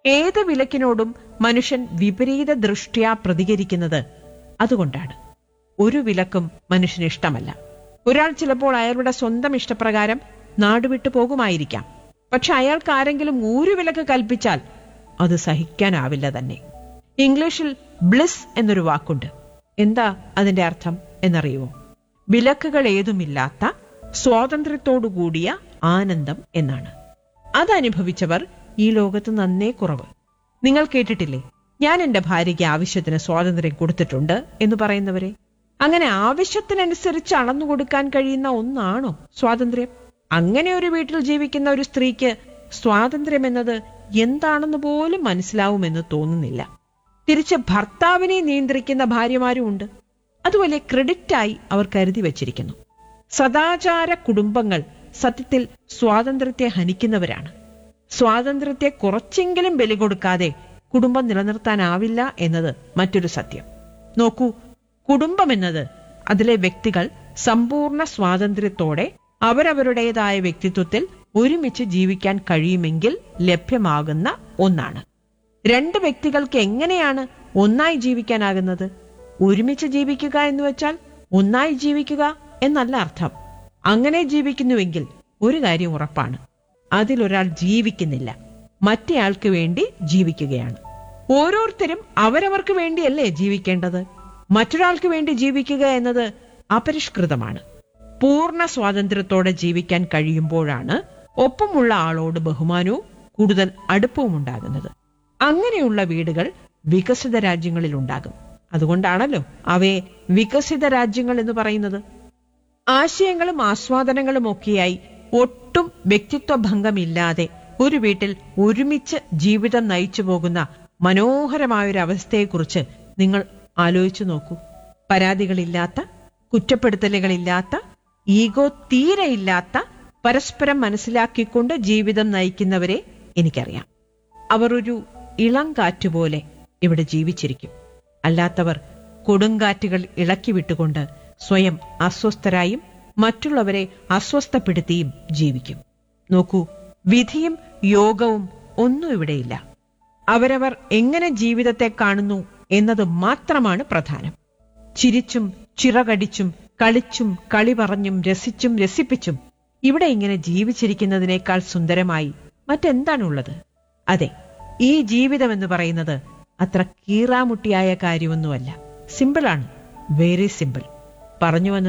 ഏത് വിലക്കിനോടും മനുഷ്യൻ വിപരീത ദൃഷ്ട്യാ പ്രതികരിക്കുന്നത് അതുകൊണ്ടാണ് ഒരു വിലക്കും മനുഷ്യന് ഇഷ്ടമല്ല ഒരാൾ ചിലപ്പോൾ അയാളുടെ സ്വന്തം ഇഷ്ടപ്രകാരം നാടുവിട്ടു പോകുമായിരിക്കാം പക്ഷെ അയാൾക്ക് ആരെങ്കിലും ഒരു വിലക്ക് കൽപ്പിച്ചാൽ അത് സഹിക്കാനാവില്ല തന്നെ ഇംഗ്ലീഷിൽ ബ്ലിസ് എന്നൊരു വാക്കുണ്ട് എന്താ അതിന്റെ അർത്ഥം എന്നറിയുമോ വിലക്കുകൾ ഏതുമില്ലാത്ത സ്വാതന്ത്ര്യത്തോടുകൂടിയ ആനന്ദം എന്നാണ് അതനുഭവിച്ചവർ ഈ ലോകത്ത് നന്നേ കുറവ് നിങ്ങൾ കേട്ടിട്ടില്ലേ ഞാൻ എന്റെ ഭാര്യയ്ക്ക് ആവശ്യത്തിന് സ്വാതന്ത്ര്യം കൊടുത്തിട്ടുണ്ട് എന്ന് പറയുന്നവരെ അങ്ങനെ ആവശ്യത്തിനനുസരിച്ച് അളന്നു കൊടുക്കാൻ കഴിയുന്ന ഒന്നാണോ സ്വാതന്ത്ര്യം അങ്ങനെ ഒരു വീട്ടിൽ ജീവിക്കുന്ന ഒരു സ്ത്രീക്ക് സ്വാതന്ത്ര്യം എന്നത് എന്താണെന്ന് പോലും മനസ്സിലാവുമെന്ന് തോന്നുന്നില്ല തിരിച്ച് ഭർത്താവിനെ നിയന്ത്രിക്കുന്ന ഭാര്യമാരും ഉണ്ട് അതുപോലെ ക്രെഡിറ്റായി അവർ കരുതി വച്ചിരിക്കുന്നു സദാചാര കുടുംബങ്ങൾ സത്യത്തിൽ സ്വാതന്ത്ര്യത്തെ ഹനിക്കുന്നവരാണ് സ്വാതന്ത്ര്യത്തെ കുറച്ചെങ്കിലും ബലി കൊടുക്കാതെ കുടുംബം നിലനിർത്താനാവില്ല എന്നത് മറ്റൊരു സത്യം നോക്കൂ കുടുംബം എന്നത് അതിലെ വ്യക്തികൾ സമ്പൂർണ്ണ സ്വാതന്ത്ര്യത്തോടെ അവരവരുടേതായ വ്യക്തിത്വത്തിൽ ഒരുമിച്ച് ജീവിക്കാൻ കഴിയുമെങ്കിൽ ലഭ്യമാകുന്ന ഒന്നാണ് രണ്ട് വ്യക്തികൾക്ക് എങ്ങനെയാണ് ഒന്നായി ജീവിക്കാനാകുന്നത് ഒരുമിച്ച് ജീവിക്കുക എന്ന് വെച്ചാൽ ഒന്നായി ജീവിക്കുക എന്നല്ല അർത്ഥം അങ്ങനെ ജീവിക്കുന്നുവെങ്കിൽ ഒരു കാര്യം ഉറപ്പാണ് അതിലൊരാൾ ജീവിക്കുന്നില്ല മറ്റേയാൾക്ക് വേണ്ടി ജീവിക്കുകയാണ് ഓരോരുത്തരും അവരവർക്ക് വേണ്ടിയല്ലേ ജീവിക്കേണ്ടത് മറ്റൊരാൾക്ക് വേണ്ടി ജീവിക്കുക എന്നത് അപരിഷ്കൃതമാണ് പൂർണ്ണ സ്വാതന്ത്ര്യത്തോടെ ജീവിക്കാൻ കഴിയുമ്പോഴാണ് ഒപ്പമുള്ള ആളോട് ബഹുമാനവും കൂടുതൽ അടുപ്പവും ഉണ്ടാകുന്നത് അങ്ങനെയുള്ള വീടുകൾ വികസിത രാജ്യങ്ങളിൽ ഉണ്ടാകും അതുകൊണ്ടാണല്ലോ അവയെ വികസിത രാജ്യങ്ങൾ എന്ന് പറയുന്നത് ആശയങ്ങളും ആസ്വാദനങ്ങളും ഒക്കെയായി ഒട്ടും വ്യക്തിത്വ ഭംഗമില്ലാതെ ഒരു വീട്ടിൽ ഒരുമിച്ച് ജീവിതം നയിച്ചു പോകുന്ന മനോഹരമായൊരു അവസ്ഥയെക്കുറിച്ച് നിങ്ങൾ ആലോചിച്ചു നോക്കൂ പരാതികളില്ലാത്ത കുറ്റപ്പെടുത്തലുകളില്ലാത്ത ഈഗോ തീരെയില്ലാത്ത പരസ്പരം മനസ്സിലാക്കിക്കൊണ്ട് ജീവിതം നയിക്കുന്നവരെ എനിക്കറിയാം അവർ ഒരു ഇളം കാറ്റുപോലെ ഇവിടെ ജീവിച്ചിരിക്കും അല്ലാത്തവർ കൊടുങ്കാറ്റുകൾ ഇളക്കി വിട്ടുകൊണ്ട് സ്വയം അസ്വസ്ഥരായും മറ്റുള്ളവരെ അസ്വസ്ഥപ്പെടുത്തിയും ജീവിക്കും നോക്കൂ വിധിയും യോഗവും ഒന്നും ഇവിടെയില്ല അവരവർ എങ്ങനെ ജീവിതത്തെ കാണുന്നു എന്നത് മാത്രമാണ് പ്രധാനം ചിരിച്ചും ചിറകടിച്ചും കളിച്ചും കളി പറഞ്ഞും രസിച്ചും രസിപ്പിച്ചും ഇവിടെ ഇങ്ങനെ ജീവിച്ചിരിക്കുന്നതിനേക്കാൾ സുന്ദരമായി മറ്റെന്താണുള്ളത് അതെ ഈ ജീവിതം എന്ന് പറയുന്നത് അത്ര കീറാമുട്ടിയായ കാര്യമൊന്നുമല്ല സിമ്പിളാണ് വെരി സിമ്പിൾ പറഞ്ഞു വന്നത്